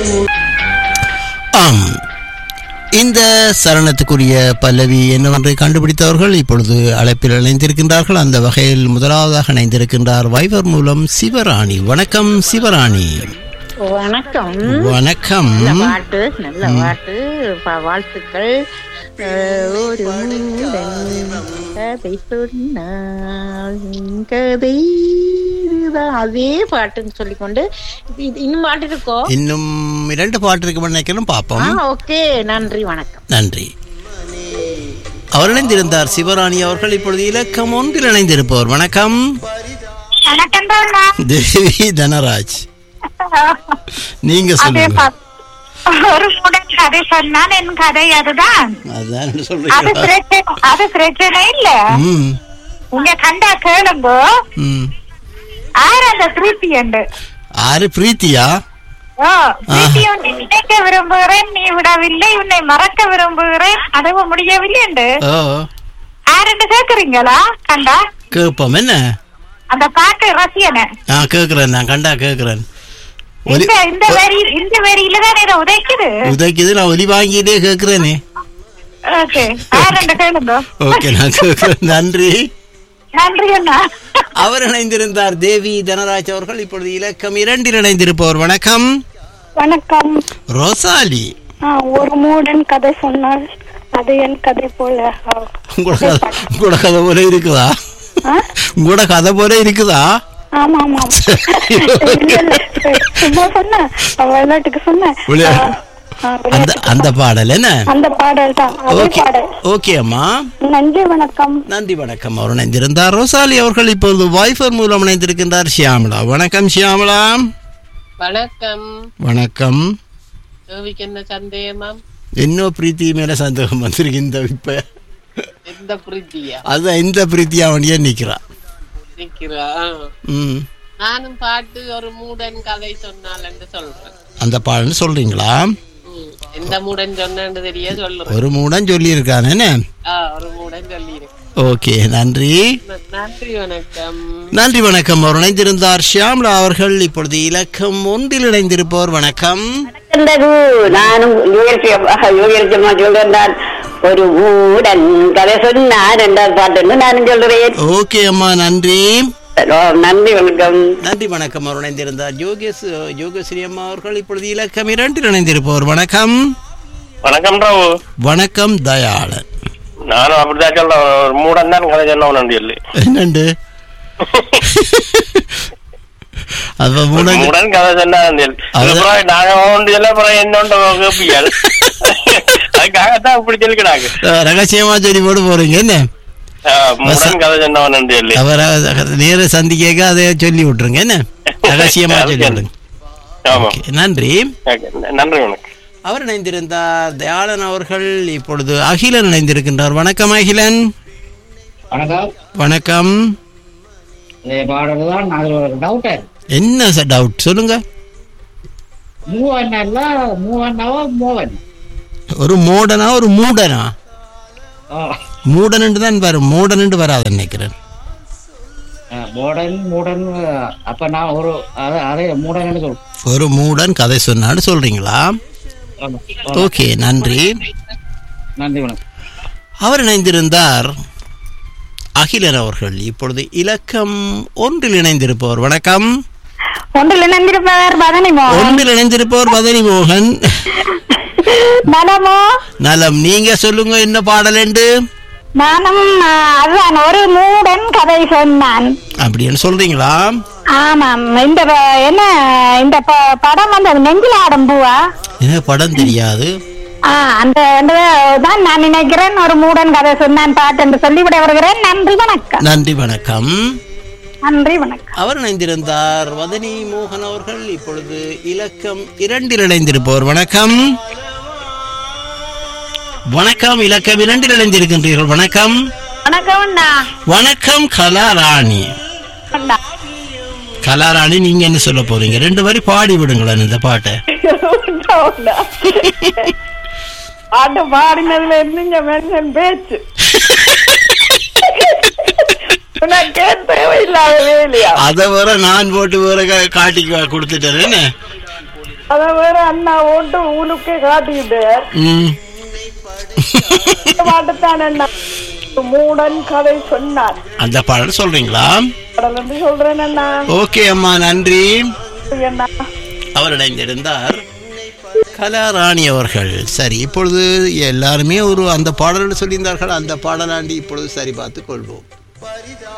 ஆம் இந்த சரணத்துக்குரிய பல்லவி என்னவென்று கண்டுபிடித்தவர்கள் இப்பொழுது அழைப்பில் இணைந்திருக்கின்றார்கள் அந்த வகையில் முதலாவதாக இணைந்திருக்கின்றார் வைவர் மூலம் சிவராணி வணக்கம் சிவராணி வணக்கம் வணக்கம் நல்ல பாட்டு நல்ல பாட்டு ப- வாழ்த்துக்கள் அஹ், ஒரு மூடன் கதை சொன்னால் உன் கதை இதுதான் அதே பாட்டுன்னு சொல்லிக்கொண்டு இது- இது இன்னும் பாட்டு இருக்கோ இன்னும் இரண்டு பாட்டு இருக்கு நினைக்கிறோம் ஆ பார்ப்போம் ஓகே நன்றி வணக்கம் நன்றி அவர் இணைந்திருந்தார் சிவராணி அவர்கள் இப்பொழுது இலக்கம் ஒன்றில் இணைந்திருப்பவர் வணக்கம் வணக்கம் தேவி தனராஜ் நீங்க அதே சொல்லுங்க பா- ஒரு முடன் கதை சொன்னால் என் கதை அதுதான் அதான் அது சொல்றீங்களா பிரச்சனை அது பிரச்சனை இல்ல ம் உங்க கண்டா கேளுங்க ம் ஆறு அந்த திருப்தி உண்டு ஆறு பிரீத்தியா ஓ பிரீத்தி உன்னை நினைக்க விரும்புகிறேன் நீ விடவில்லை உன்னை மறக்க விரும்புகிறேன் அதுவும் முடியவில்லை உண்டு ஓ ஆறுண்டு கேக்குறீங்களா கண்டா கேட்போம் என்ன அந்த பாட்டு ரசியன ஆ கேட்குறேன் நான் கண்டா கேட்குறேன் ஒலி இந்த இந்த வரி இந்த வரியில தான் இதை உதைக்குது உதைக்குது நான் ஒலி வாங்கிட்டே கேட்குறேனே ஓகே ஆறுண்டு கேளுங்க ஓகே நான் கேட்குறேன் நன்றி நன்றி அண்ணா அவர் இணைந்திருந்தார் தேவி தனராஜ் அவர்கள் இப்பொழுது இலக்கம் இரண்டில் இணைந்திருப்பவர் வணக்கம் வணக்கம் ரோசாலி ஆ, ஒரு மூடன் கதை சொன்னால் அது என் கதை போல ஆ. உங்களோட கதை உங்களோட கதை போல இருக்குதா ஆ? உங்களோட கதை போல இருக்குதா ஆமா ஆமா இல்ல, இல்ல. சும்மா சொன்னேன் விளையாட்டுக்கு சொன்னேன் விளையா- ஆ, ஆ, அந்த விளையாட்டுக்கு அந்த பாடல் என்ன அந்த பாடல் தான் அதே ஓகே பாடல் ஓகே அம்மா நன்றி வணக்கம் நன்றி வணக்கம் அவர் இணைந்திருந்தார் ரோசாலி அவர்கள் இப்பொழுது வைஃபர் மூலம் இணைந்திருக்கின்றார் ஷியாமலா வணக்கம் ஷியாமலா வணக்கம் வணக்கம் தேவிக்கு என்ன சந்தேகமாம் இன்னும் பிரீத்தி மேல சந்தேகம் வந்திருக்கு இந்த இப்ப எந்த பிரீத்தியா அதுதான் இந்த பிரீத்தியா வண்டியா நிக்கிறா நிக்கிறா ம் நானும் பாட்டு ஒரு மூடன் கதை சொன்னால் என்று சொல்றேன் அந்த பாடல் சொல்றீங்களா ம், எந்த மூடன் சொன்னேன்னு தெரிய சொல்றேன் ஒரு மூடன் சொல்லி இருக்கானே ஆ ஒரு மூடன் சொல்லியிருக்கேன் ஓகே நன்றி ந- நன்றி வணக்கம் நன்றி வணக்கம் அவர் இணைந்திருந்தார் ஷியாமலா அவர்கள் இப்பொழுது இலக்கம் ஒன்றில் இணைந்திருப்பவர் வணக்கம் இருந்தது நானும் யூஎல்ஜமா சொல்றேன் ஒரு ஊடன் கதை சொன்னான் ரெண்டாவது பாட்டுன்னு நானும் சொல்றேன் ஓகே அம்மா நன்றி ஓ, நன்றி வணக்கம் நன்றி வணக்கம் அவர் இணைந்திருந்தார் யோகேஷ் யோகஸ்ரீ அம்மா அவர்கள் இப்பொழுது இலக்கம் இரண்டில் இணைந்திருப்பவர் வணக்கம் வணக்கம் ராவு வணக்கம் தயாளன் நானும் அப்படிதான் சொல்றேன் ஒரு மூடன் தான் கதை சொன்னவன் சொல்லி என்னண்டு அப்ப மூடன் மூடன் கதை சொன்னான் சொல்லி அது- அப்புறம் நாங்க ஒன்று சொல்ல அப்புறம் என்னொண்டு கேப்பியால் அதுக்காகத்தான் இப்படி சொல்லிக்கிறாங்க அஹ், ரகசியமா சொல்லி போட்டு போறீங்க என்ன மூடன் கதை சொன்னவன் சொல்லி அவரை நேர சந்திக்க அதை சொல்லி விட்டுருங்க என்ன ரகசியமா சொல்லி விடுங்க ஆமா ஓகே, நன்றி ஓகே, நன்றி வணக்கம் அவர் இணைந்திருந்தார் தயாளன் அவர்கள் இப்பொழுது அகிலன் இணைந்திருக்கின்றார் வணக்கம் அகிலன் வணக்கம் வணக்கம் இதே பாடல் தான் அதில் ஒரு டவுட்டு என்ன சார் டவுட் சொல்லுங்க மூவன் அல்ல மூவன்னாவோ மூவன் ஒரு மோடனா ஒரு மூடனா ஆ மூடனுண்டு தான் வரும் மூடனுண்டு வராது நினைக்கிறேன் மூடன் மூடன் அப்ப நான் ஒரு அத- அதே மூடன் சொல் ஒரு மூடன் கதை சொன்னான்னு சொல்றீங்களா ஆமா. ஓகே நன்றி நன்றி வணக்கம் அவர் இணைந்திருந்தார் அகிலன் அவர்கள் இப்பொழுது இலக்கம் ஒன்றில் இணைந்திருப்பவர் வணக்கம் ஒன்றில் இணைந்திருப்பவர் பதனி மோகன் ஒன்றில் இணைந்திருப்பவர் பதனி மோகன் நலமோ நலம் நீங்க சொல்லுங்க என்ன பாடல் என்று நானும் ஆ, அதுதான் ஒரு மூடன் கதை சொன்னான் அப்படின்னு சொல்றீங்களா ஆமாம் இந்த ப- என்ன இந்த ப- படம் வந்து அது நெஞ்சில் ஆடும் பூவா எனக்கு படம் தெரியாது ஆ அந்த அந்த தான் நான் நினைக்கிறேன் ஒரு மூடன் கதை சொன்னான் பாட்டு என்று சொல்லிவிட வருகிறேன் நன்றி வணக்கம் நன்றி வணக்கம் நன்றி வணக்கம் அவர் இணைந்திருந்தார் வதனி மோகன் அவர்கள் இப்பொழுது இலக்கம் இரண்டில் இணைந்திருப்பவர் வணக்கம் வணக்கம் இலக்கம் இரண்டில் இணைந்திருக்கின்றீர்கள் வணக்கம் வணக்கம் அண்ணா வணக்கம் கலாராணி அண்ணா. கலாராணி நீங்க என்ன சொல்ல போறீங்க ரெண்டு வரி பாடி விடுங்களேன் இந்த பாட்டை அண்ணா. பாட்டு பாடினதுல இருந்து இங்க மனுஷன் பேச்சு உனக்கே தேவையில்லாத வேலையா அதை வர நான் போட்டு வேற கா- காட்டி கா- கொடுத்துட்டேன் என்ன? அத வேற அண்ணா ஓட்டு ஊனுக்கே காட்டிட்டு ம் பாட்டுத்தான் அண்ணா மூடன் கதை சொன்னார் அந்த பாடல் சொல்றீங்களா கடல் என்று சொல்றேன் அண்ணா ஓகே அம்மா நன்றி அண்ணா அவர் இணைந்திருந்தார் கலாராணி அவர்கள் சரி இப்பொழுது எல்லாருமே ஒரு அந்த பாடல்கள் சொல்லியிருந்தார்கள் அந்த பாடலாண்டி இப்பொழுது சரி பார்த்து கொள்வோம்